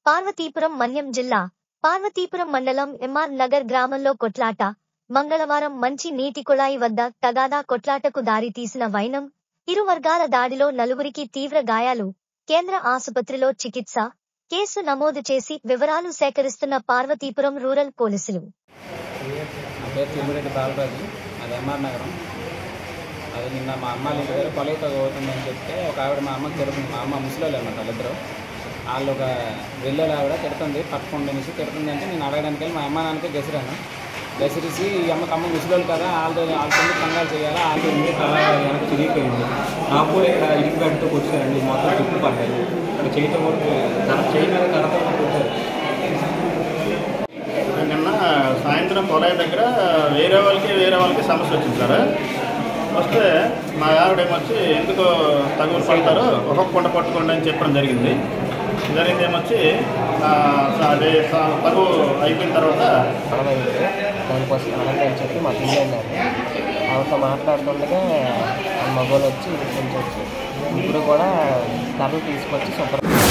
పార్వతీపురం మన్యం జిల్లా పార్వతీపురం మండలం ఎంఆర్ నగర్ గ్రామంలో కొట్లాట మంగళవారం మంచి నీటి కుళాయి వద్ద తగాదా కొట్లాటకు దారి తీసిన వైనం ఇరు వర్గాల దాడిలో నలుగురికి తీవ్ర గాయాలు కేంద్ర ఆసుపత్రిలో చికిత్స కేసు నమోదు చేసి వివరాలు సేకరిస్తున్న పార్వతీపురం రూరల్ పోలీసులు నా పేరు చిమ్మిరెడ్డి బాలరాజు అది ఎంఆర్ నగరం అది నిన్న మా అమ్మ వాళ్ళ ఇంటి దగ్గర కొలైత పోతుందని చెప్తే ఒక ఆవిడ మా అమ్మకి తిడుతుంది మా అమ్మ ముసలి అన్నమాట వాళ్ళిద్దరు వాళ్ళు ఒక వెళ్ళేది ఆవిడ తిడుతుంది పట్టుకుండా నుంచి తిడుతుంది అంటే నేను అడగడానికి వెళ్ళి మా అమ్మ నాన్నకే గెసిరాను గెసిరిసి ఈ అమ్మకి అమ్మ ముసలి కదా వాళ్ళతో వాళ్ళతో కంగారు చేయాలా వాళ్ళతో ఉంది అలా వెనక్కి తిరిగిపోయింది నాకు కూడా ఇక్కడ ఇటుక గడ్డతో కొట్టారండి మొత్తం చుట్టూ పడ్డాయి ఇక్కడ చేయటం వరకు తన చేయి మీద కడతా కొట్టారు నిన్న సాయంత్రం పొలాయి దగ్గర వేరే వాళ్ళకి వేరే వాళ్ళకి సమస్య వచ్చింది సార్ వస్తే మా ఆవిడ ఏమొచ్చి ఎందుకు తగులు పడతారు ఒక్కొక్క పంట పట్టుకోండి అని చెప్పడం జరిగింది జరిగింది ఏమొచ్చి ఆ, అదే స- తగు అయిపోయిన తర్వాత అడగైంది దానికోసం అడగని అని చెప్పి మా పిల్లలు వెళ్ళారు ఆవిడతో మాట్లాడుతుండగా ఆ మగవాళ్ళు వచ్చి కొంచెం వచ్చి ఇప్పుడు కూడా కర్రలు తీసుకొచ్చి శుభ్రం